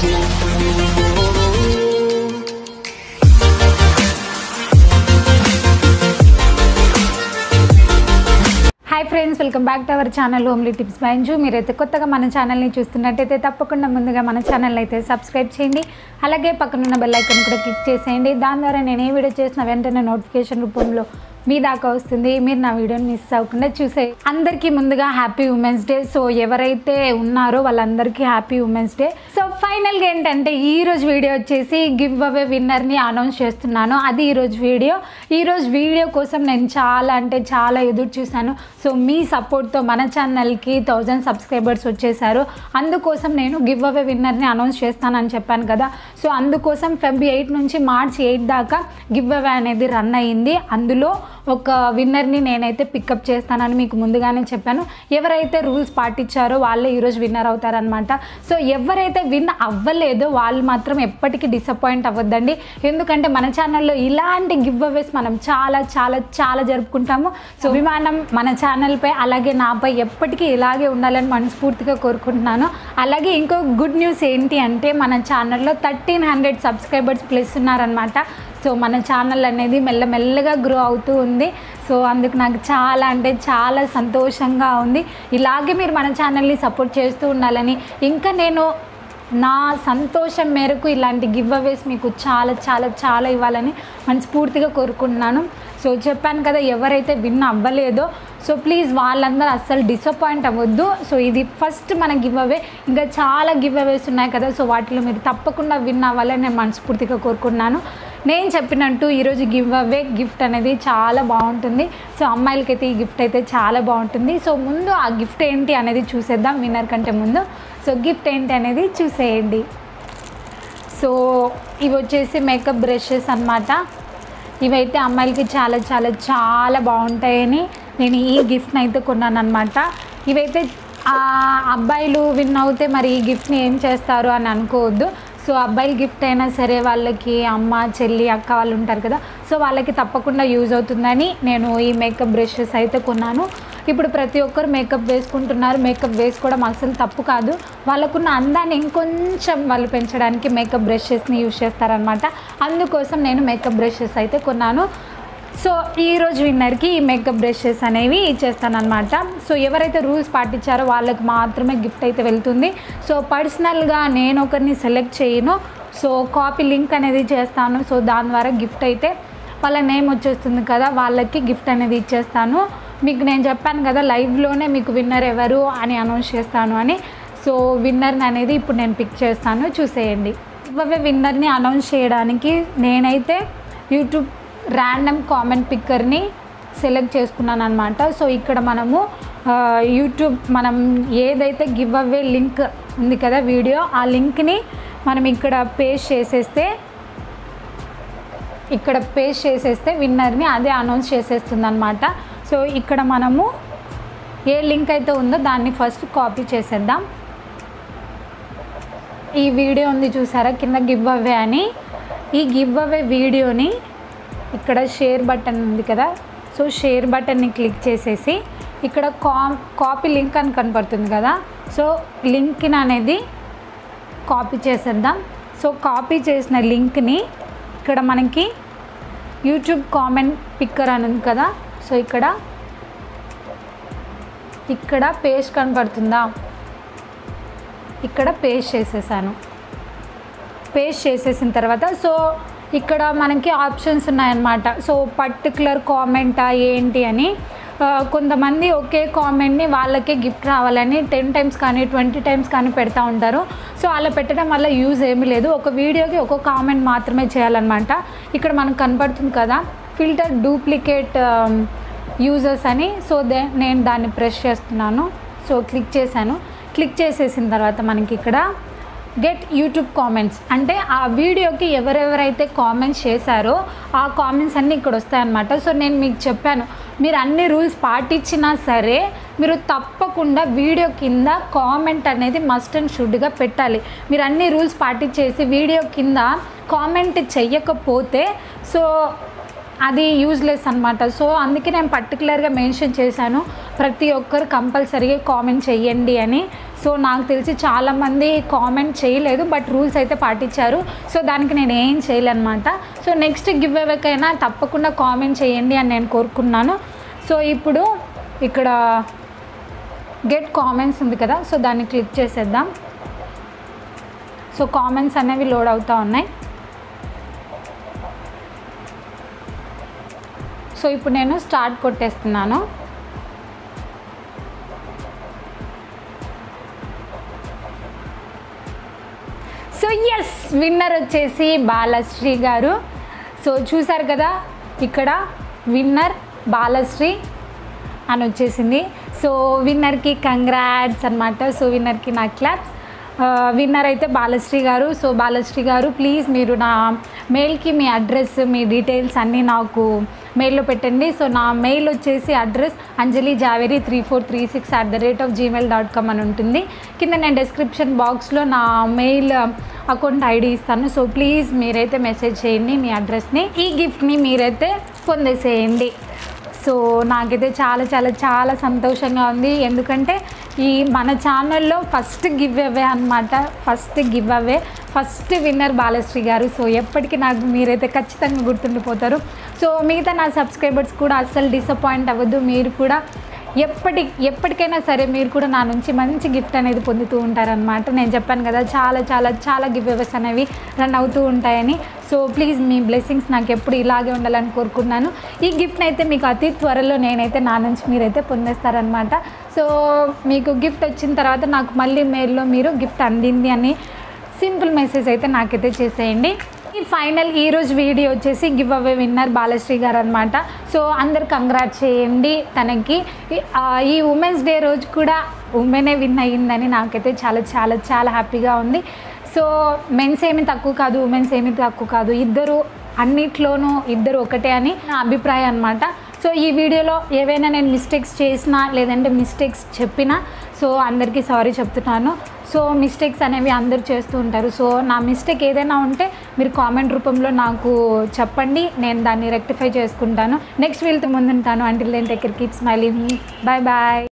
hi friends welcome back to our channel homely tips బైంజు మీరైతే కొత్తగా మన ఛానల్ని చూస్తున్నట్టయితే తప్పకుండా ముందుగా మన ఛానల్ అయితే సబ్స్క్రైబ్ చేయండి అలాగే పక్కనున్న బెల్ ఐకాన్ కూడా క్లిక్ చేసేయండి దాని ద్వారా నేను ఏ వీడియో చేసిన వెంటనే నోటిఫికేషన్ రూపంలో మీ దాకా వస్తుంది మీరు నా వీడియోని మిస్ అవ్వకుండా చూసే అందరికీ ముందుగా హ్యాపీ ఉమెన్స్ డే సో ఎవరైతే ఉన్నారో వాళ్ళందరికీ హ్యాపీ ఉమెన్స్ డే సో ఫైనల్గా ఏంటంటే ఈ రోజు వీడియో వచ్చేసి గివ్ అవే విన్నర్ని అనౌన్స్ చేస్తున్నాను అది ఈ రోజు వీడియో ఈ రోజు వీడియో కోసం నేను చాలా అంటే చాలా ఎదురు చూశాను సో మీ సపోర్ట్తో మన ఛానల్కి థౌజండ్ సబ్స్క్రైబర్స్ వచ్చేసారు అందుకోసం నేను గివ్ అవే విన్నర్ని అనౌన్స్ చేస్తానని చెప్పాను కదా సో అందుకోసం ఫెబ్ ఎయిట్ నుంచి మార్చ్ ఎయిట్ దాకా గివ్ అవే అనేది రన్ అయ్యింది అందులో ఒక విన్నర్ని నేనైతే పికప్ చేస్తానని మీకు ముందుగానే చెప్పాను ఎవరైతే రూల్స్ పాటించారో వాళ్ళే ఈరోజు విన్నర్ అవుతారనమాట సో ఎవరైతే విన్ అవ్వలేదో వాళ్ళు మాత్రం ఎప్పటికీ డిసప్పాయింట్ అవ్వద్దండి ఎందుకంటే మన ఛానల్లో ఇలాంటి గివ్ అవేస్ మనం చాలా చాలా చాలా జరుపుకుంటాము సో అభిమానం మన ఛానల్పై అలాగే నాపై ఎప్పటికీ ఇలాగే ఉండాలని మనస్ఫూర్తిగా కోరుకుంటున్నాను అలాగే ఇంకో గుడ్ న్యూస్ ఏంటి అంటే మన ఛానల్లో థర్టీన్ హండ్రెడ్ సబ్స్క్రైబర్స్ ప్లస్ ఉన్నారనమాట సో మన ఛానల్ అనేది మెల్లమెల్లగా గ్రో అవుతూ ఉంది సో అందుకు నాకు చాలా అంటే చాలా సంతోషంగా ఉంది ఇలాగే మీరు మన ఛానల్ని సపోర్ట్ చేస్తూ ఉండాలని ఇంకా నేను నా సంతోషం మేరకు ఇలాంటి గివ్ అవేస్ మీకు చాలా చాలా చాలా ఇవ్వాలని మనస్ఫూర్తిగా కోరుకుంటున్నాను సో చెప్పాను కదా ఎవరైతే విన్ అవ్వలేదో సో ప్లీజ్ వాళ్ళందరూ అస్సలు డిసప్పాయింట్ అవ్వద్దు సో ఇది ఫస్ట్ మన గివ్ అవే ఇంకా చాలా గివ్ అవేస్ ఉన్నాయి కదా సో వాటిలో మీరు తప్పకుండా విన్ అవ్వాలని నేను మనస్ఫూర్తిగా కోరుకుంటున్నాను నేను చెప్పినట్టు ఈరోజు గివ్ అవే గిఫ్ట్ అనేది చాలా బాగుంటుంది సో అమ్మాయిలకైతే ఈ గిఫ్ట్ అయితే చాలా బాగుంటుంది సో ముందు ఆ గిఫ్ట్ ఏంటి అనేది చూసేద్దాం విన్నర్ కంటే ముందు సో గిఫ్ట్ ఏంటి అనేది చూసేయండి సో ఇవి వచ్చేసి మేకప్ బ్రషెస్ అన్నమాట ఇవైతే అమ్మాయిలకి చాలా చాలా చాలా బాగుంటాయని నేను ఈ గిఫ్ట్ని అయితే కొన్నాను అనమాట ఇవైతే ఆ అబ్బాయిలు విన్ అవుతే మరి ఈ గిఫ్ట్ని ఏం చేస్తారు అని అనుకోవద్దు సో అబ్బాయిల గిఫ్ట్ అయినా సరే వాళ్ళకి అమ్మ చెల్లి అక్క వాళ్ళు ఉంటారు కదా సో వాళ్ళకి తప్పకుండా యూజ్ అవుతుందని నేను ఈ మేకప్ బ్రషెస్ అయితే కొన్నాను ఇప్పుడు ప్రతి ఒక్కరు మేకప్ వేసుకుంటున్నారు మేకప్ వేసుకోవడం అసలు తప్పు కాదు వాళ్ళకున్న అందాన్ని ఇంకొంచెం వాళ్ళు పెంచడానికి మేకప్ బ్రషెస్ని యూజ్ చేస్తారనమాట అందుకోసం నేను మేకప్ బ్రషెస్ అయితే కొన్నాను సో ఈరోజు విన్నర్కి ఈ మేకప్ బ్రషెస్ అనేవి ఇచ్చేస్తానమాట సో ఎవరైతే రూల్స్ పాటించారో వాళ్ళకి మాత్రమే గిఫ్ట్ అయితే వెళ్తుంది సో పర్సనల్గా నేను ఒకరిని సెలెక్ట్ చేయను సో కాపీ లింక్ అనేది చేస్తాను సో దాని ద్వారా గిఫ్ట్ అయితే వాళ్ళ నేమ్ వచ్చేస్తుంది కదా వాళ్ళకి గిఫ్ట్ అనేది ఇచ్చేస్తాను మీకు నేను చెప్పాను కదా లైవ్లోనే మీకు విన్నర్ ఎవరు అని అనౌన్స్ చేస్తాను అని సో విన్నర్ని అనేది ఇప్పుడు నేను పిక్ చేస్తాను చూసేయండి ఇవ్వవే విన్నర్ని అనౌన్స్ చేయడానికి నేనైతే యూట్యూబ్ ర్యాండమ్ కామెంట్ పిక్కర్ని సెలెక్ట్ చేసుకున్నాను అనమాట సో ఇక్కడ మనము ఆ, యూట్యూబ్ మనం ఏదైతే గివ్ అవే లింక్ ఉంది కదా వీడియో ఆ లింక్ని మనం ఇక్కడ పేస్ట్ చేసేస్తే ఇక్కడ పేస్ట్ చేసేస్తే విన్నర్ని అదే అనౌన్స్ చేసేస్తుంది అనమాట సో ఇక్కడ మనము ఏ లింక్ అయితే ఉందో దాన్ని ఫస్ట్ కాపీ చేసేద్దాం ఈ వీడియో ఉంది చూసారా కింద గివ్ అవే అని ఈ గివ్ అవే వీడియోని ఇక్కడ షేర్ బటన్ ఉంది కదా సో షేర్ బటన్ని క్లిక్ చేసేసి ఇక్కడ కా కాపీ లింక్ అని కనపడుతుంది కదా సో లింక్ని అనేది కాపీ చేసేద్దాం సో కాపీ చేసిన లింక్ని ఇక్కడ మనకి యూట్యూబ్ కామెంట్ పిక్కర్ అని ఉంది కదా సో ఇక్కడ ఇక్కడ పేస్ట్ కనపడుతుందా ఇక్కడ పేస్ట్ చేసేసాను పేస్ట్ చేసేసిన తర్వాత సో ఇక్కడ మనకి ఆప్షన్స్ ఉన్నాయన్నమాట సో పర్టికులర్ కామెంటా ఏంటి అని ఆ, కొంతమంది ఒకే కామెంట్ని వాళ్ళకే గిఫ్ట్ రావాలని టెన్ టైమ్స్ కానీ ట్వంటీ టైమ్స్ కానీ పెడతా ఉంటారు సో అలా పెట్టడం వల్ల యూజ్ ఏమీ లేదు ఒక వీడియోకి ఒక కామెంట్ మాత్రమే చేయాలన్నమాట ఇక్కడ మనకు కనపడుతుంది కదా ఫిల్టర్ డూప్లికేట్ యూజర్స్ అని సో దే నేను దాన్ని ప్రెస్ చేస్తున్నాను సో క్లిక్ చేశాను క్లిక్ చేసేసిన తర్వాత మనకి ఇక్కడ గెట్ యూట్యూబ్ కామెంట్స్ అంటే ఆ వీడియోకి ఎవరెవరైతే కామెంట్స్ చేశారో ఆ కామెంట్స్ అన్నీ ఇక్కడ వస్తాయన్నమాట సో నేను మీకు చెప్పాను మీరు అన్ని రూల్స్ పాటించినా సరే మీరు తప్పకుండా వీడియో కింద కామెంట్ అనేది మస్ట్ అండ్ షుడ్గా పెట్టాలి మీరు అన్ని రూల్స్ పాటించేసి వీడియో కింద కామెంట్ చెయ్యకపోతే సో అది యూజ్లెస్ అనమాట సో అందుకే నేను పర్టికులర్గా మెన్షన్ చేశాను ప్రతి ఒక్కరు కంపల్సరీగా కామెంట్ చెయ్యండి అని సో నాకు తెలిసి చాలామంది కామెంట్ చేయలేదు బట్ రూల్స్ అయితే పాటించారు సో దానికి నేను ఏం చేయలేనమాట సో నెక్స్ట్ గివ్ అవేకైనా తప్పకుండా కామెంట్ చేయండి అని నేను కోరుకున్నాను సో ఇప్పుడు ఇక్కడ గెట్ కామెంట్స్ ఉంది కదా సో దాన్ని క్లిక్ చేసేద్దాం సో కామెంట్స్ అనేవి లోడ్ అవుతూ ఉన్నాయి సో ఇప్పుడు నేను స్టార్ట్ కొట్టేస్తున్నాను సో ఎస్ విన్నర్ వచ్చేసి బాలశ్రీ గారు సో చూసారు కదా ఇక్కడ విన్నర్ బాలశ్రీ అని వచ్చేసింది సో విన్నర్కి కంగ్రాట్స్ అనమాట సో విన్నర్కి నా క్లాప్స్ విన్నర్ అయితే బాలశ్రీ గారు సో బాలశ్రీ గారు ప్లీజ్ మీరు నా మెయిల్కి మీ అడ్రస్ మీ డీటెయిల్స్ అన్నీ నాకు మెయిల్లో పెట్టండి సో నా మెయిల్ వచ్చేసి address Anjali Javeri three four three six at the rate of Gmail dot com అని ఉంటుంది కింద నేను డిస్క్రిప్షన్ బాక్స్లో నా మెయిల్ అకౌంట్ ఐడి ఇస్తాను సో ప్లీజ్ మీరైతే మెసేజ్ చేయండి మీ అడ్రస్ని ఈ గిఫ్ట్ని మీరైతే పొందేసేయండి సో నాకైతే చాలా చాలా చాలా సంతోషంగా ఉంది ఎందుకంటే ఈ మన ఛానల్లో ఫస్ట్ గివ్ అవే అనమాట first give away first winner Balasri గారు సో ఎప్పటికీ నాకు మీరైతే ఖచ్చితంగా గుర్తుండిపోతారు సో మిగతా నా సబ్స్క్రైబర్స్ కూడా అస్సలు డిసప్పాయింట్ అవ్వద్దు మీరు కూడా ఎప్పటి ఎప్పటికైనా సరే మీరు కూడా నా నుంచి మంచి గిఫ్ట్ అనేది పొందుతూ ఉంటారనమాట నేను చెప్పాను కదా చాలా చాలా చాలా గివ్ అవేస్ అనేవి రన్ అవుతూ ఉంటాయని సో ప్లీజ్ మీ బ్లెస్సింగ్స్ నాకు ఎప్పుడు ఇలాగే ఉండాలని కోరుకున్నాను ఈ గిఫ్ట్ని అయితే మీకు అతి త్వరలో నేనైతే నా నుంచి మీరైతే పొందేస్తారనమాట సో మీకు గిఫ్ట్ వచ్చిన తర్వాత నాకు మళ్ళీ మెయిల్లో మీరు గిఫ్ట్ అందింది అని సింపుల్ మెసేజ్ అయితే నాకైతే చేసేయండి ఈ ఫైనల్ ఈరోజు వీడియో వచ్చేసి గివ్ అవే విన్నర్ బాలశ్రీ గారు అనమాట సో అందరు కంగ్రాట్ చేయండి తనకి ఈ- ఆ, ఈ ఉమెన్స్ డే రోజు కూడా ఉమెనే విన్ అయ్యిందని నాకైతే చాలా చాలా చాలా హ్యాపీగా ఉంది సో మెన్స్ ఏమి తక్కువ కాదు ఉమెన్స్ ఏమి తక్కువ కాదు ఇద్దరు అన్నిట్లోనూ ఇద్దరు ఒకటే అని నా అభిప్రాయం అనమాట సో ఈ వీడియోలో ఏవైనా నేను మిస్టేక్స్ చేసినా లేదంటే మిస్టేక్స్ చెప్పినా సో అందరికీ సారీ చెప్తున్నాను సో మిస్టేక్స్ అనేవి అందరూ చేస్తూ ఉంటారు సో నా మిస్టేక్ ఏదైనా ఉంటే మీరు కామెంట్ రూపంలో నాకు చెప్పండి నేను దాన్ని రెక్టిఫై చేసుకుంటాను నెక్స్ట్ వీళ్ళతో ముందుంటాను until then take keep smiling bye bye